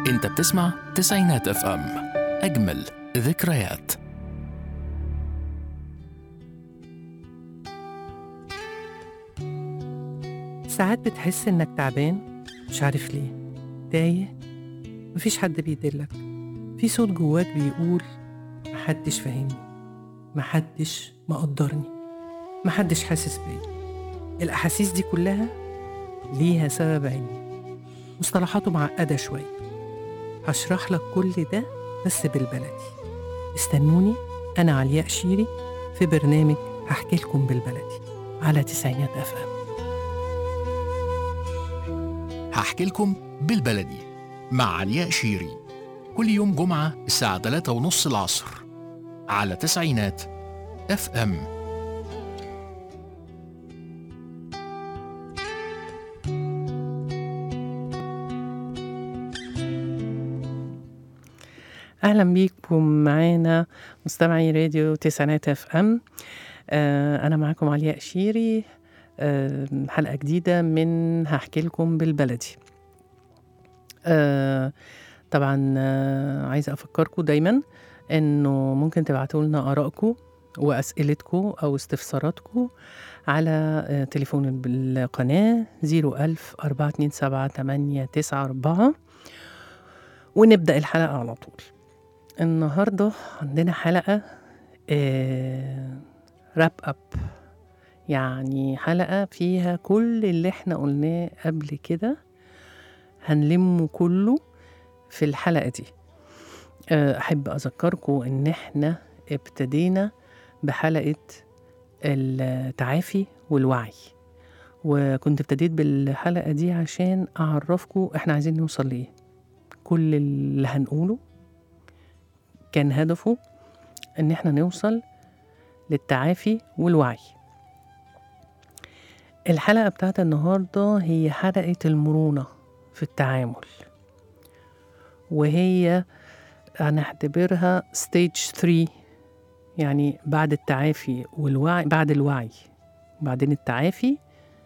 انت بتسمع تسعينات اف ام اجمل ذكريات ساعات بتحس إنك تعبان مش عارف ليه تايه مفيش حد بيدلك في صوت جواك بيقول محدش فاهمني محدش مقدرني محدش حاسس بيا الأحاسيس دي كلها ليها سبب علمي مصطلحاته معقدة شوية هشرح لك كل ده بس بالبلدي استنوني أنا علياء شيري في برنامج هحكي لكم بالبلدي على تسعينات أف أم هحكي لكم بالبلدي مع علياء شيري كل يوم جمعة الساعة 3 ونص العصر على تسعينات اف ام اهلا بيكم معانا مستمعي راديو تسعينات اف ام آه انا معاكم علياء شيري آه حلقه جديده من هحكي لكم بالبلدي آه طبعا آه عايزه افكركم دايما انه ممكن تبعتوا لنا ارائكم واسئلتكم او استفساراتكم على آه تليفون القناه 01000 427 894 ونبدا الحلقه على طول النهارده عندنا حلقه آه راب اب يعني حلقه فيها كل اللي احنا قلناه قبل كده هنلمه كله في الحلقه دي آه، احب اذكركم ان احنا ابتدينا بحلقه التعافي والوعي وكنت ابتديت بالحلقه دي عشان اعرفكم احنا عايزين نوصل لايه كل اللي هنقوله كان هدفه ان احنا نوصل للتعافي والوعي الحلقة بتاعت النهاردة هي حلقة المرونة في التعامل وهي هنعتبرها ستيج 3 يعني بعد التعافي والوعي بعد الوعي بعدين التعافي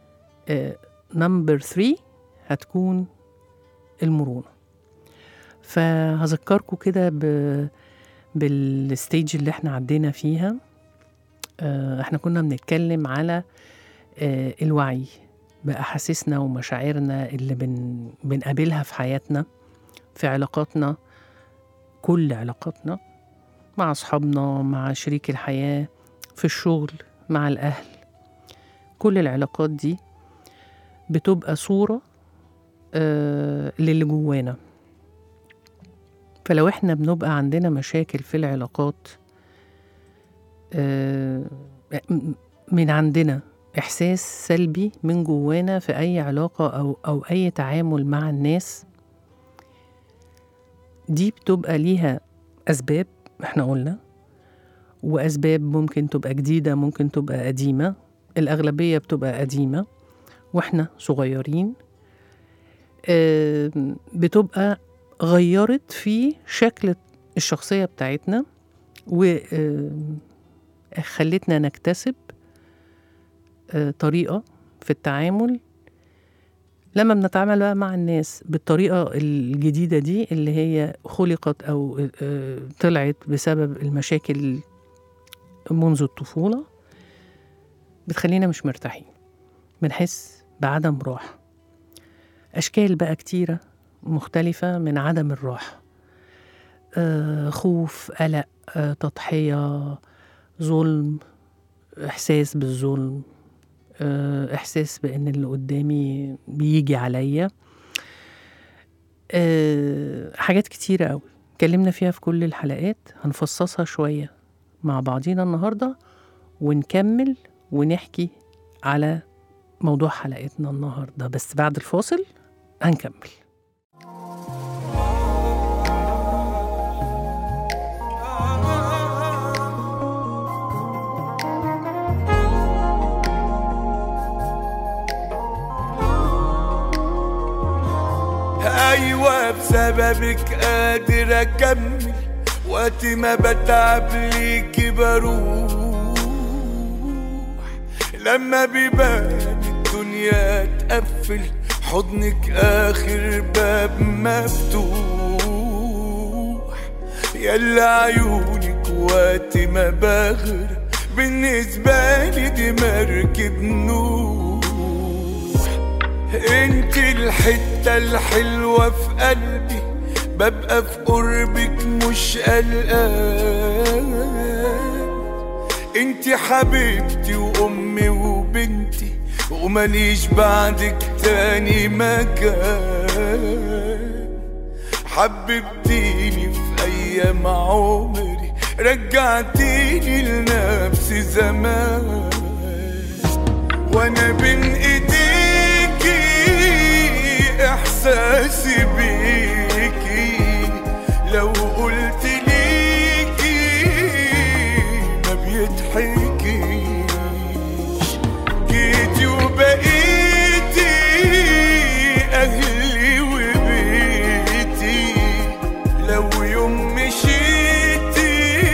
نمبر 3 هتكون المرونة فهذكركم كده ب بالستيج اللي احنا عدينا فيها آه، احنا كنا بنتكلم على آه، الوعي بأحاسيسنا ومشاعرنا اللي بن بنقابلها في حياتنا في علاقاتنا كل علاقاتنا مع أصحابنا مع شريك الحياة في الشغل مع الأهل كل العلاقات دي بتبقى صورة آه، للي جوانا فلو احنا بنبقى عندنا مشاكل في العلاقات آه، م- من عندنا إحساس سلبي من جوانا في أي علاقة أو أو أي تعامل مع الناس دي بتبقى ليها أسباب احنا قلنا وأسباب ممكن تبقى جديدة ممكن تبقى قديمة الأغلبية بتبقى قديمة وإحنا صغيرين آه، بتبقى غيرت في شكل الشخصية بتاعتنا وخلتنا نكتسب آه، طريقة في التعامل لما بنتعامل بقى مع الناس بالطريقة الجديدة دي اللي هي خلقت أو آه، طلعت بسبب المشاكل منذ الطفولة بتخلينا مش مرتاحين بنحس بعدم راحة أشكال بقى كتيرة مختلفة من عدم الراحة آه، خوف قلق آه، تضحية ظلم إحساس بالظلم آه، إحساس بأن اللي قدامي بيجي عليا آه، حاجات كتيرة أوي اتكلمنا فيها في كل الحلقات هنفصصها شوية مع بعضينا النهاردة ونكمل ونحكي على موضوع حلقتنا النهاردة بس بعد الفاصل هنكمل ايوه بسببك قادر اكمل وقت ما بتعب ليكي بروح لما بيبان الدنيا تقفل حضنك اخر باب مفتوح يلا عيونك وقت ما بغرق بالنسبة لي دي مركب نور انت الحتة الحلوة في قلبي ببقى في قربك مش قلقان انت حبيبتي وامي وبنتي ومليش بعدك تاني مكان حببتيني في ايام عمري رجعتيني لنفسي زمان وانا بين ايديكي احساسي بيكي لو قلت ليكي ما بيضحكيش جيتي وبقيتي اهلي وبيتي لو يوم مشيتي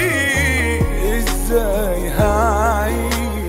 ازاي هعيش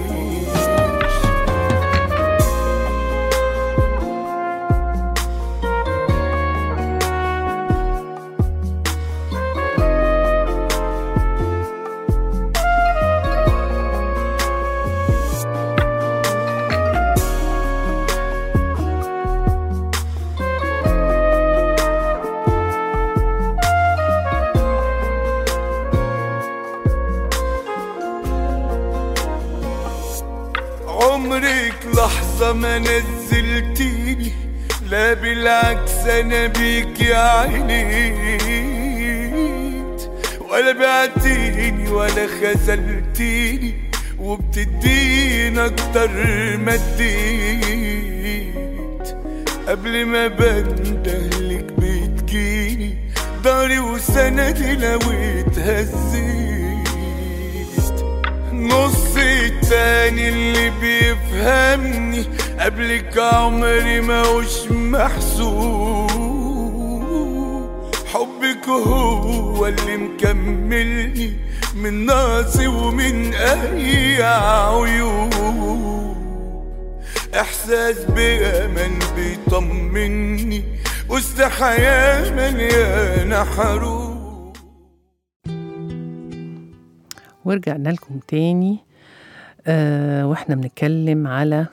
عمرك لحظة ما نزلتيني لا بالعكس انا بيك يا عينيت ولا بعتيني ولا خذلتيني وبتديني اكتر ما اديت قبل ما بندهلك بتجيني داري وسندي لو اتهزيت نص التاني اللي بيفهمني قبلك عمري ما وش محسوب حبك هو اللي مكملني من ناسي ومن اي عيوب احساس بامان بيطمني وسط حياه مليانه حروب ورجعنا لكم تاني آه واحنا بنتكلم على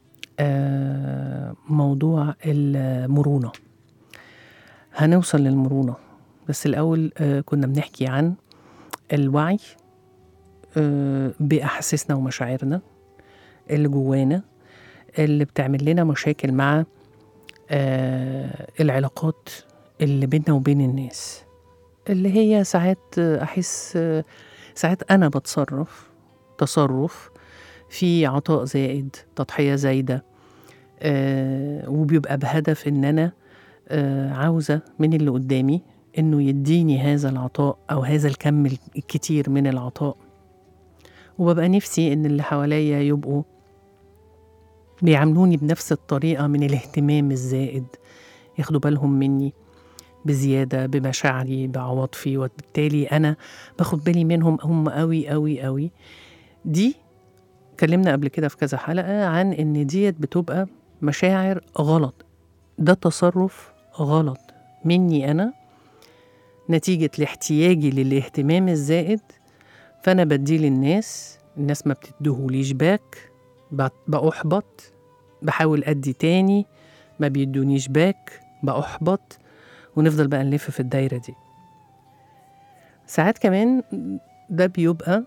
آه موضوع المرونة هنوصل للمرونة بس الأول آه كنا بنحكي عن الوعي آه بأحاسيسنا ومشاعرنا اللي جوانا اللي بتعمل لنا مشاكل مع آه العلاقات اللي بيننا وبين الناس اللي هي ساعات آه، أحس آه ساعات أنا بتصرف تصرف في عطاء زائد تضحية زايدة آه وبيبقى بهدف إن أنا آه عاوزة من اللي قدامي إنه يديني هذا العطاء أو هذا الكم الكتير من العطاء وببقى نفسي إن اللي حواليا يبقوا بيعاملوني بنفس الطريقة من الاهتمام الزائد ياخدوا بالهم مني بزيادة بمشاعري بعواطفي وبالتالي أنا باخد بالي منهم هم قوي قوي قوي دي اتكلمنا قبل كده في كذا حلقة عن إن ديت بتبقى مشاعر غلط ده تصرف غلط مني أنا نتيجة لاحتياجي للاهتمام الزائد فأنا بديه للناس الناس ما بتدهوليش باك ب- بأحبط بحاول أدي تاني ما بيدونيش باك بأحبط ونفضل بقى نلف في الدايرة دي ساعات كمان ده بيبقى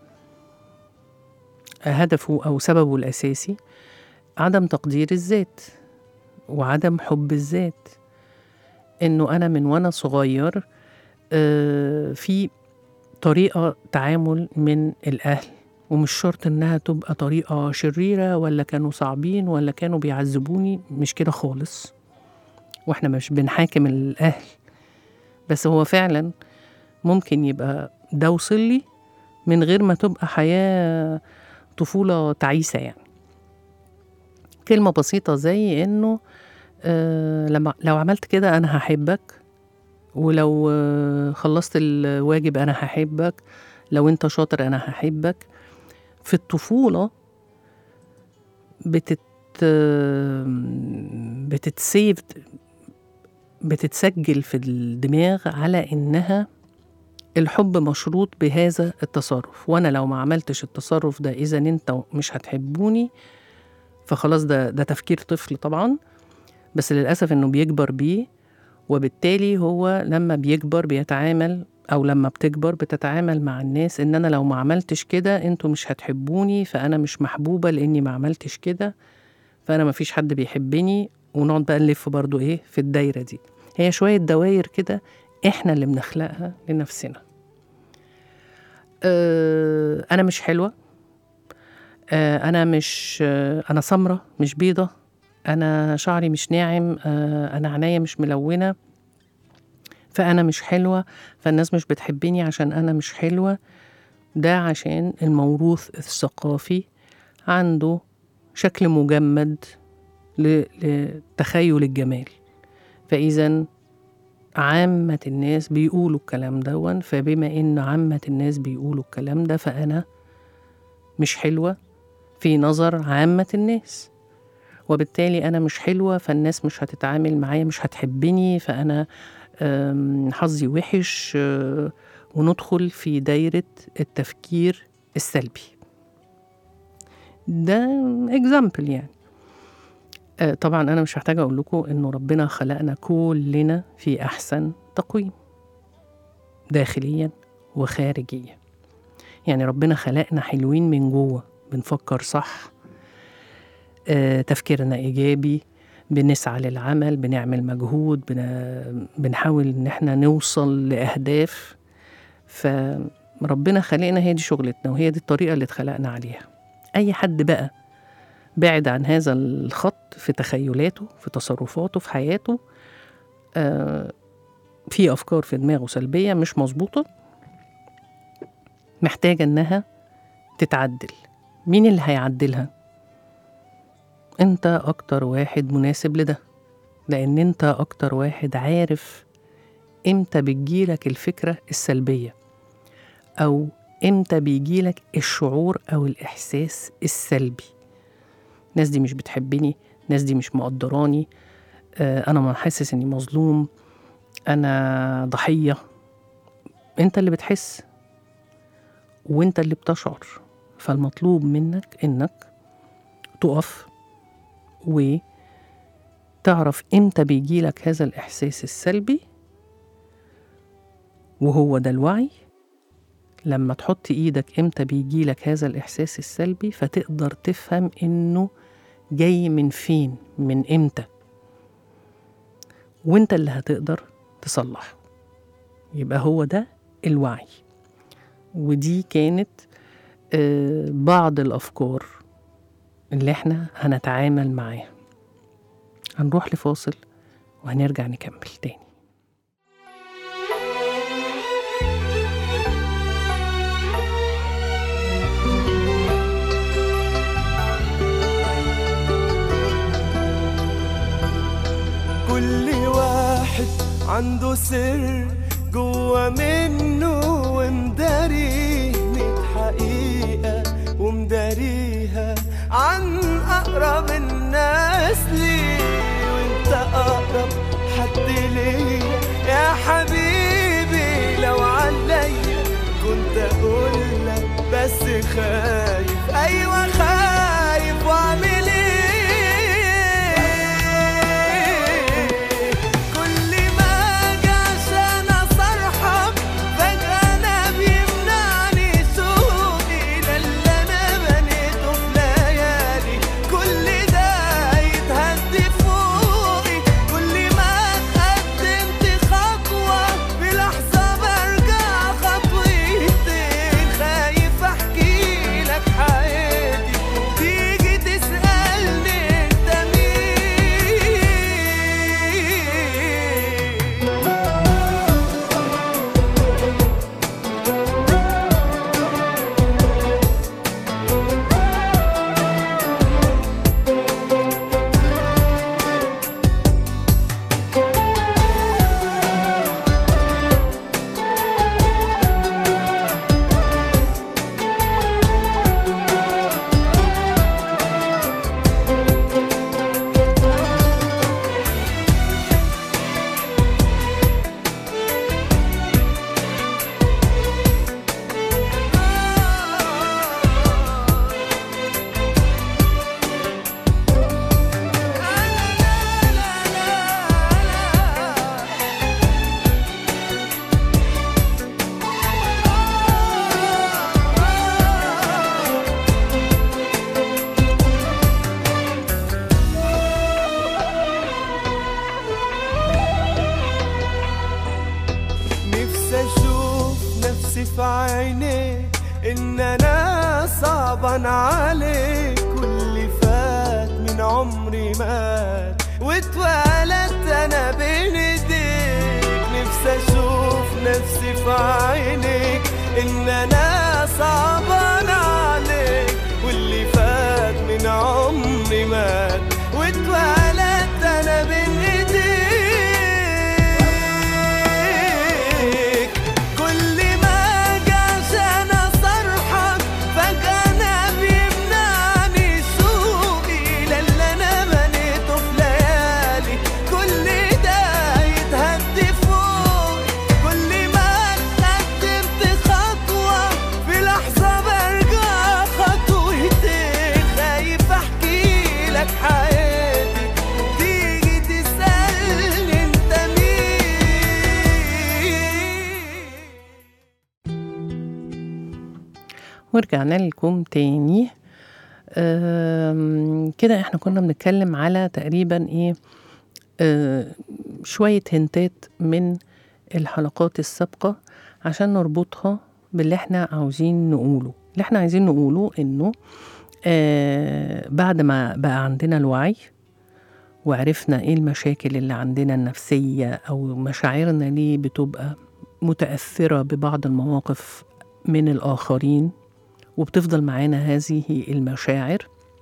هدفه أو سببه الأساسي عدم تقدير الذات وعدم حب الذات إنه أنا من وأنا صغير آه، في طريقة تعامل من الأهل ومش شرط إنها تبقى طريقة شريرة ولا كانوا صعبين ولا كانوا بيعذبوني مش كده خالص واحنا مش بنحاكم الأهل بس هو فعلا ممكن يبقى ده وصل لي من غير ما تبقى حياة طفولة تعيسة يعني كلمة بسيطة زي إنه آه لما لو عملت كده أنا هحبك ولو آه خلصت الواجب أنا هحبك لو أنت شاطر أنا هحبك في الطفولة بتت بتتسيف بتتسجل في الدماغ على إنها الحب مشروط بهذا التصرف وانا لو ما عملتش التصرف ده اذا انت مش هتحبوني فخلاص ده ده تفكير طفل طبعا بس للاسف انه بيكبر بيه وبالتالي هو لما بيكبر بيتعامل او لما بتكبر بتتعامل مع الناس ان انا لو ما عملتش كده انتوا مش هتحبوني فانا مش محبوبه لاني ما عملتش كده فانا ما فيش حد بيحبني ونقعد بقى نلف برضو ايه في الدايره دي هي شويه دواير كده احنا اللي بنخلقها لنفسنا أه انا مش حلوه أه انا مش أه انا سمره مش بيضه انا شعري مش ناعم أه انا عينيا مش ملونه فانا مش حلوه فالناس مش بتحبني عشان انا مش حلوه ده عشان الموروث الثقافي عنده شكل مجمد ل- لتخيل الجمال فاذا عامة الناس بيقولوا الكلام دون فبما إن عامة الناس بيقولوا الكلام ده فأنا مش حلوة في نظر عامة الناس وبالتالي أنا مش حلوة فالناس مش هتتعامل معايا مش هتحبني فأنا آم، حظي وحش آه، وندخل في دايرة التفكير السلبي ده اكزامبل يعني آه، طبعا انا مش محتاجه اقول لكم انه ربنا خلقنا كلنا في احسن تقويم داخليا وخارجيا يعني ربنا خلقنا حلوين من جوه بنفكر صح آه، تفكيرنا ايجابي بنسعى للعمل بنعمل مجهود بن... بنحاول ان احنا نوصل لاهداف فربنا خلقنا هي دي شغلتنا وهي دي الطريقه اللي اتخلقنا عليها اي حد بقى بعد عن هذا الخط في تخيلاته في تصرفاته في حياته آه في أفكار في دماغه سلبية مش مظبوطة محتاجة إنها تتعدل مين اللي هيعدلها؟ أنت أكتر واحد مناسب لده لأن أنت أكتر واحد عارف إمتى بتجيلك الفكرة السلبية أو إمتى بيجيلك الشعور أو الإحساس السلبي الناس دي مش بتحبني الناس دي مش مقدراني آه، انا ما حاسس اني مظلوم انا ضحيه انت اللي بتحس وانت اللي بتشعر فالمطلوب منك انك تقف وتعرف امتى بيجيلك هذا الاحساس السلبي وهو ده الوعي لما تحط ايدك امتى بيجيلك هذا الاحساس السلبي فتقدر تفهم انه جاي من فين من امتى وانت اللي هتقدر تصلحه يبقى هو ده الوعي ودي كانت آه، بعض الافكار اللي احنا هنتعامل معاها هنروح لفاصل وهنرجع نكمل تاني كل واحد عنده سر جوا منه ومداريه ميت حقيقة ومداريها عن أقرب الناس ليه وانت أقرب حد ليا يا حبيبي لو عليا كنت أقولك بس خايف أيوة خايف وأعمل إيه كل ما أجي عشان أصرحك فجأة أنا بيمنعني سوقي ده اللي أنا بنيته في ليالي كل ده يتهد فوقي كل ما اتقدمت خطوة بلحظة برجع خطوتين خايف أحكي لك حياتي ان انا صعبان عليك واللي فات من عمري مات واتولدت انا بين ايديك نفسي اشوف نفسي في عينيك ان انا صعبان عليك واللي فات من عمري مات واتولدت انا بين ايديك كل ما اجي عشان اصرحك فجأة انا بيمنعني شوقي للي انا بنيته في ليالي كل ده يتهدي فوق كل ما اتقدمت خطوة في لحظة برجع خطوتين خايف احكي لك حياتي تيجي تسألني انت مين ورجعنا لكم تاني أم، كده احنا كنا بنتكلم على تقريبا ايه أه، شوية هنتات من الحلقات السابقة عشان نربطها باللي احنا عاوزين نقوله اللي احنا عايزين نقوله انه آه بعد ما بقى عندنا الوعي وعرفنا ايه المشاكل اللي عندنا النفسية او مشاعرنا ليه بتبقى متأثرة ببعض المواقف من الآخرين وبتفضل معانا هذه المشاعر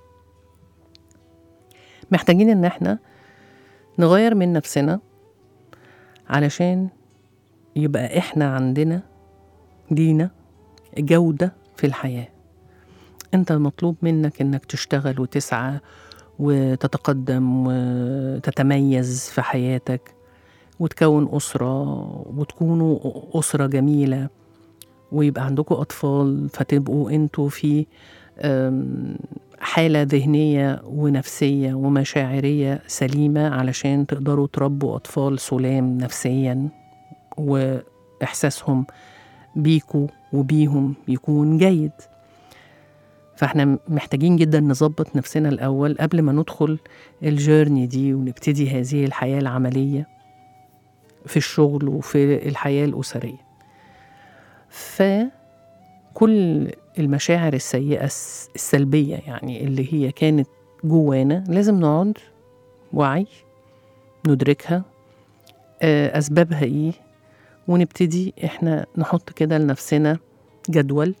محتاجين ان احنا نغير من نفسنا علشان يبقى احنا عندنا لينا جودة في الحياة انت المطلوب منك انك تشتغل وتسعى وتتقدم وتتميز في حياتك وتكون أسرة وتكونوا أسرة جميلة ويبقى عندكم أطفال فتبقوا انتوا في أم، حالة ذهنية ونفسية ومشاعرية سليمة علشان تقدروا تربوا أطفال سلام نفسيا وإحساسهم بيكوا وبيهم يكون جيد فاحنا محتاجين جدا نظبط نفسنا الأول قبل ما ندخل الجيرني دي ونبتدي هذه الحياة العملية في الشغل وفي الحياة الأسرية فكل المشاعر السيئة الس- السلبية يعني اللي هي كانت جوانا لازم نقعد وعي ندركها آه، أسبابها إيه ونبتدي إحنا نحط كده لنفسنا جدول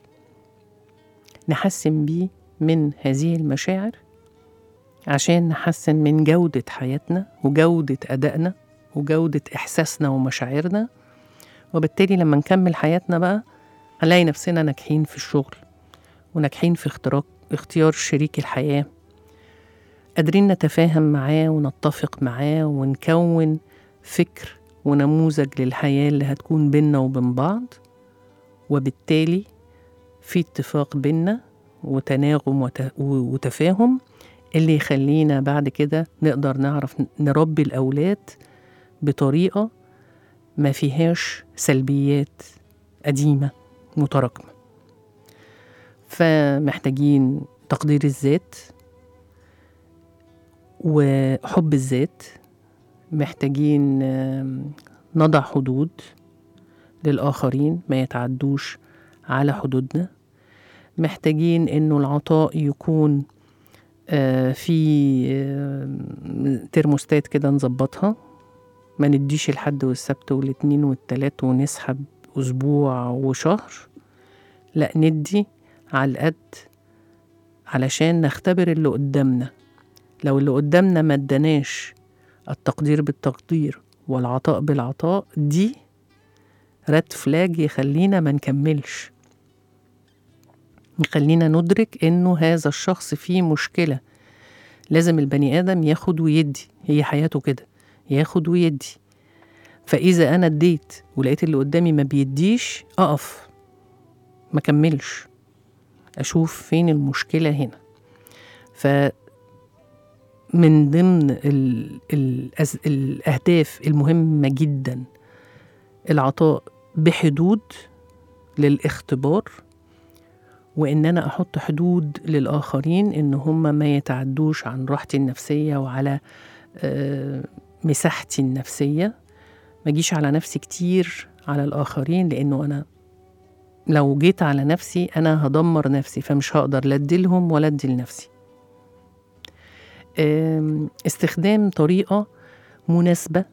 نحسن بيه من هذه المشاعر عشان نحسن من جودة حياتنا وجودة أدائنا وجودة إحساسنا ومشاعرنا وبالتالي لما نكمل حياتنا بقى هنلاقي نفسنا ناجحين في الشغل وناجحين في اختراق اختيار شريك الحياة قادرين نتفاهم معاه ونتفق معاه ونكون فكر ونموذج للحياة اللي هتكون بينا وبين بعض وبالتالي في اتفاق بينا وتناغم وت- وتفاهم اللي يخلينا بعد كده نقدر نعرف نربي الأولاد بطريقة ما فيهاش سلبيات قديمة متراكمة فمحتاجين تقدير الذات وحب الذات محتاجين آم، نضع حدود للآخرين ما يتعدوش على حدودنا محتاجين إنه العطاء يكون آه، في آه، ترموستات كده نظبطها ما نديش الحد والسبت والاتنين والتلات ونسحب أسبوع وشهر لا ندي على القد علشان نختبر اللي قدامنا لو اللي قدامنا ما اداناش التقدير بالتقدير والعطاء بالعطاء دي رد فلاج يخلينا ما نكملش يخلينا ندرك انه هذا الشخص فيه مشكلة لازم البني آدم ياخد ويدي هي حياته كده ياخد ويدي فإذا أنا اديت ولقيت اللي قدامي ما بيديش أقف ما كملش أشوف فين المشكلة هنا ف من ضمن ال ال الأهداف المهمة جدا العطاء بحدود للاختبار وإن أنا أحط حدود للآخرين إن هم ما يتعدوش عن راحتي النفسية وعلى آه، مساحتي النفسية ما أجيش على نفسي كتير على الآخرين لأنه أنا لو جيت على نفسي أنا هدمر نفسي فمش هقدر لا أديلهم ولا أدي لنفسي أم، استخدام طريقة مناسبة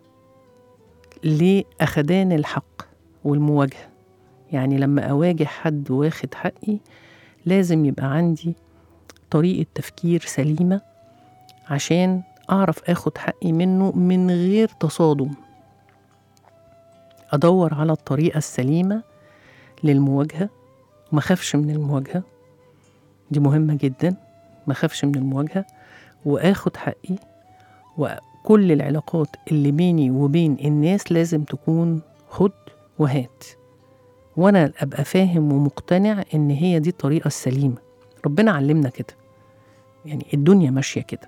لأخدان الحق والمواجهة يعني لما أواجه حد واخد حقي لازم يبقى عندي طريقة تفكير سليمة عشان أعرف أخد حقي منه من غير تصادم أدور على الطريقة السليمة للمواجهة وما خافش من المواجهة دي مهمة جدا ما خافش من المواجهة وآخد حقي وكل العلاقات اللي بيني وبين الناس لازم تكون خد وهات وأنا أبقى فاهم ومقتنع إن هي دي الطريقة السليمة ربنا علمنا كده يعني الدنيا ماشية كده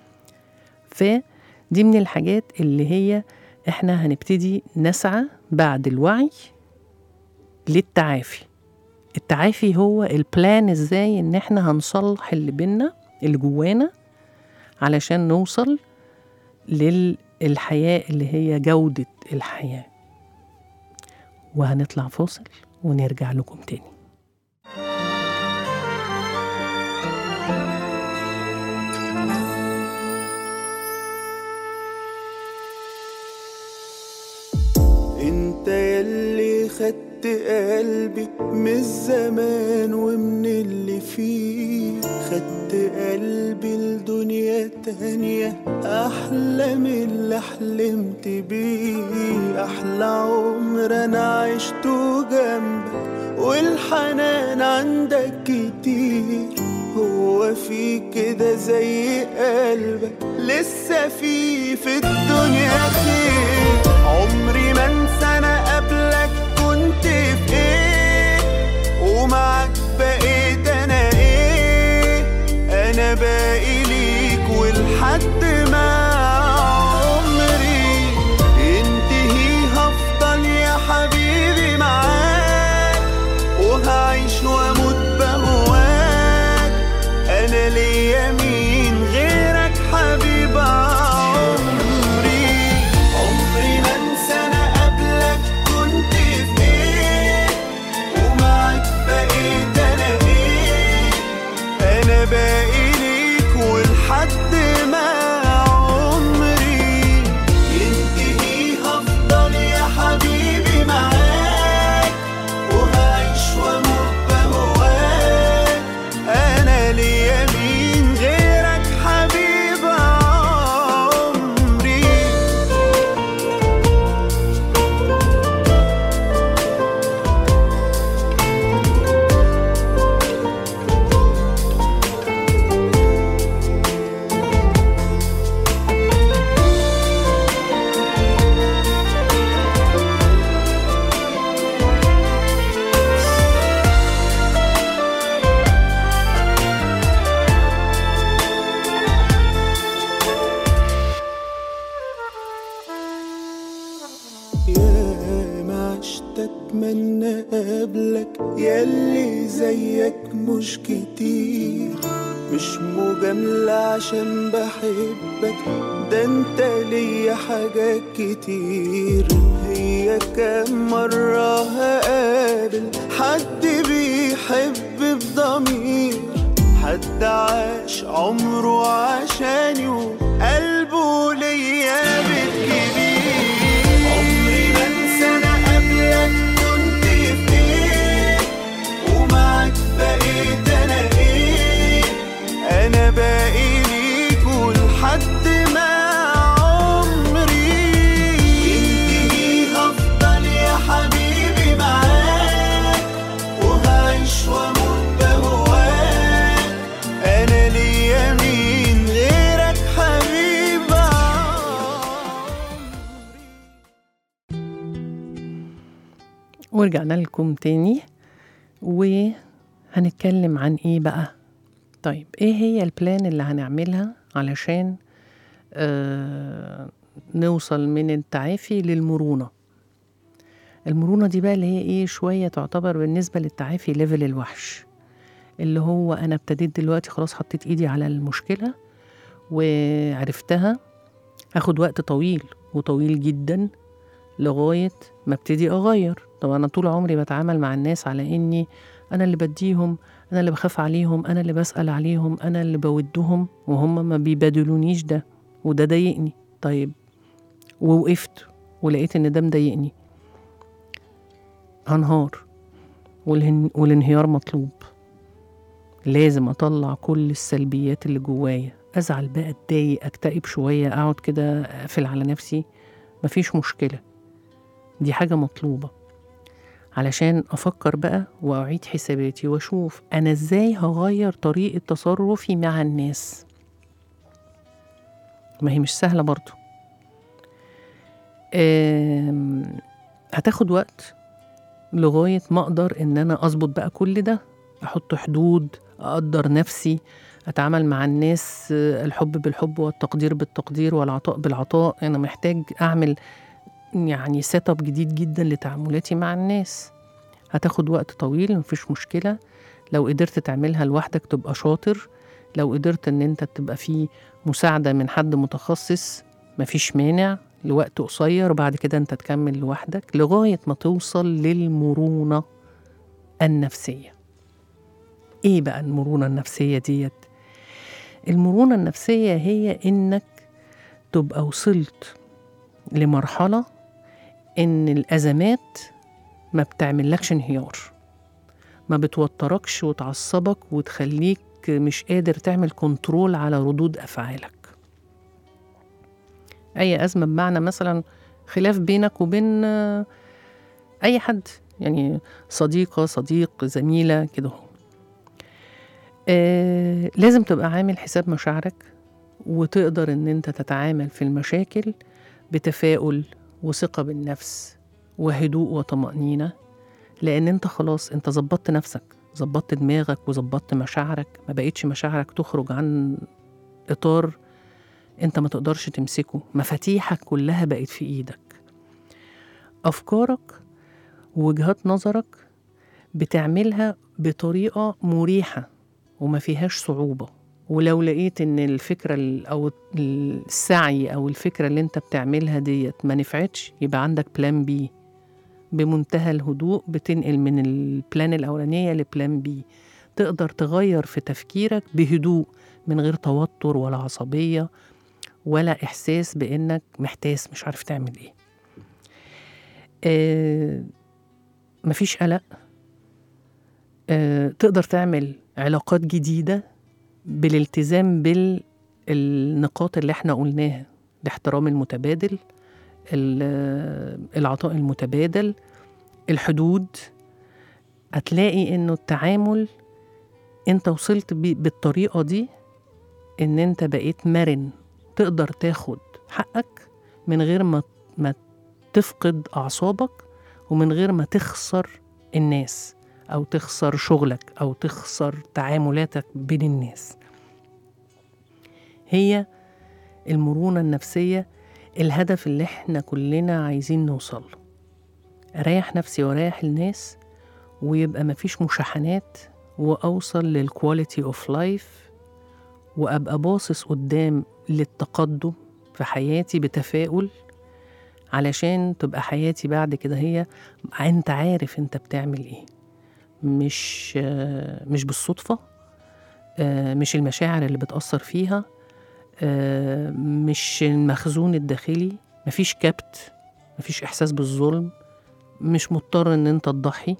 فدي من الحاجات اللي هي احنا هنبتدي نسعى بعد الوعي للتعافي التعافي هو البلان ازاي ان احنا هنصلح اللي بينا اللي جوانا علشان نوصل للحياة اللي هي جودة الحياة وهنطلع فاصل ونرجع لكم تاني انت يلي خدت قلبي من الزمان ومن اللي فيه خدت قلبي لدنيا تانية احلى من اللي حلمت بيه احلى عمر انا عشته جنبك والحنان عندك كتير هو في كده زي قلبك لسه في في الدنيا خير عمري ما انسى انا قبلك كنت في ايه ومعاك بقيت انا ايه انا باقي ليك ولحد ما عمري ينتهي هفضل يا حبيبي معاك وهعيش واموت بهواك انا ليا مين غيرك حبيب عمري عمري ما انسى انا قبلك كنت في ايه ومعاك بقيت انا ايه انا باقي ليك ولحد ما عمري ينتهي هفضل يا حبيبي معاك وهعيش واموت بهواك انا ليا مين غيرك حبيب عمري يا ما عشت اتمنى قبلك ياللي زيك مش كتير مش مجاملة عشان بحبك ده انت ليا حاجات كتير هي كام مرة هقابل حد بيحب بضمير حد عاش عمره عشاني وقلبه ليا بالكبير عمري ما انسى انا قبلك كنت في ايه ومعاك بقيت انا ايه انا باقي ليك ولحد ما عمري ينتهي هفضل يا حبيبي معاك وهعيش واموت بهواك انا ليا مين غيرك حبيب عمري ورجعنا لكم تاني وهنتكلم عن ايه بقى طيب ايه هي البلان اللي هنعملها علشان آه نوصل من التعافي للمرونة المرونة دي بقى اللي هي ايه شوية تعتبر بالنسبة للتعافي ليفل الوحش اللي هو انا ابتديت دلوقتي خلاص حطيت ايدي على المشكلة وعرفتها هاخد وقت طويل وطويل جدا لغاية ما ابتدي اغير طب انا طول عمري بتعامل مع الناس على اني انا اللي بديهم انا اللي بخاف عليهم انا اللي بسال عليهم انا اللي بودهم وهم ما بيبادلونيش ده وده ضايقني طيب ووقفت ولقيت ان ده مضايقني هنهار والهن... والانهيار مطلوب لازم اطلع كل السلبيات اللي جوايا ازعل بقى اتضايق اكتئب شويه اقعد كده اقفل على نفسي مفيش مشكله دي حاجه مطلوبه علشان افكر بقى واعيد حساباتي واشوف انا ازاي هغير طريقه تصرفي مع الناس ما هي مش سهله برضو آم، هتاخد وقت لغايه ما اقدر ان انا اظبط بقى كل ده احط حدود اقدر نفسي اتعامل مع الناس آه، الحب بالحب والتقدير بالتقدير والعطاء بالعطاء انا محتاج اعمل يعني سيت اب جديد جدا لتعاملاتي مع الناس هتاخد وقت طويل مفيش مشكله لو قدرت تعملها لوحدك تبقى شاطر لو قدرت ان انت تبقى في مساعده من حد متخصص مفيش مانع لوقت قصير بعد كده انت تكمل لوحدك لغايه ما توصل للمرونه النفسيه ايه بقى المرونه النفسيه ديت المرونه النفسيه هي انك تبقى وصلت لمرحله ان الازمات ما بتعملكش انهيار ما بتوتركش وتعصبك وتخليك مش قادر تعمل كنترول على ردود افعالك اي ازمه بمعنى مثلا خلاف بينك وبين آه، اي حد يعني صديقه صديق زميله كده هو آه لازم تبقى عامل حساب مشاعرك وتقدر ان انت تتعامل في المشاكل بتفاؤل وثقه بالنفس وهدوء وطمانينه لان انت خلاص انت ظبطت نفسك ظبطت دماغك وظبطت مشاعرك ما بقتش مشاعرك تخرج عن اطار انت ما تقدرش تمسكه مفاتيحك كلها بقت في ايدك افكارك ووجهات نظرك بتعملها بطريقه مريحه وما فيهاش صعوبه ولو لقيت ان الفكره ال- او السعي او الفكره اللي انت بتعملها ديت ما نفعتش يبقى عندك بلان بي بمنتهى الهدوء بتنقل من البلان الاولانيه لبلان بي تقدر تغير في تفكيرك بهدوء من غير توتر ولا عصبيه ولا احساس بانك محتاس مش عارف تعمل ايه آه مفيش قلق آه تقدر تعمل علاقات جديده بالالتزام بالنقاط اللي احنا قلناها الاحترام المتبادل ال- العطاء المتبادل الحدود هتلاقي انه التعامل انت وصلت بي- بالطريقه دي ان انت بقيت مرن تقدر تاخد حقك من غير ما ما تفقد اعصابك ومن غير ما تخسر الناس او تخسر شغلك او تخسر تعاملاتك بين الناس هي المرونه النفسيه الهدف اللي احنا كلنا عايزين نوصل له اريح نفسي واريح الناس ويبقى مفيش مشاحنات واوصل للكواليتي اوف لايف وابقى باصص قدام للتقدم في حياتي بتفاؤل علشان تبقى حياتي بعد كده هي انت عارف انت بتعمل ايه مش آه، مش بالصدفة آه، مش المشاعر اللي بتأثر فيها آه، مش المخزون الداخلي مفيش كبت مفيش إحساس بالظلم مش مضطر إن أنت تضحي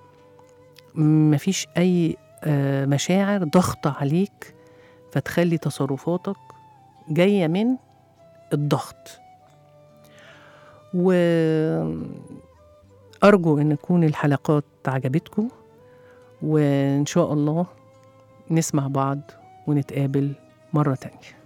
مفيش أي آه، مشاعر ضغط عليك فتخلي تصرفاتك جاية من الضغط وأرجو أن تكون الحلقات عجبتكم وإن شاء الله نسمع بعض ونتقابل مرة تانية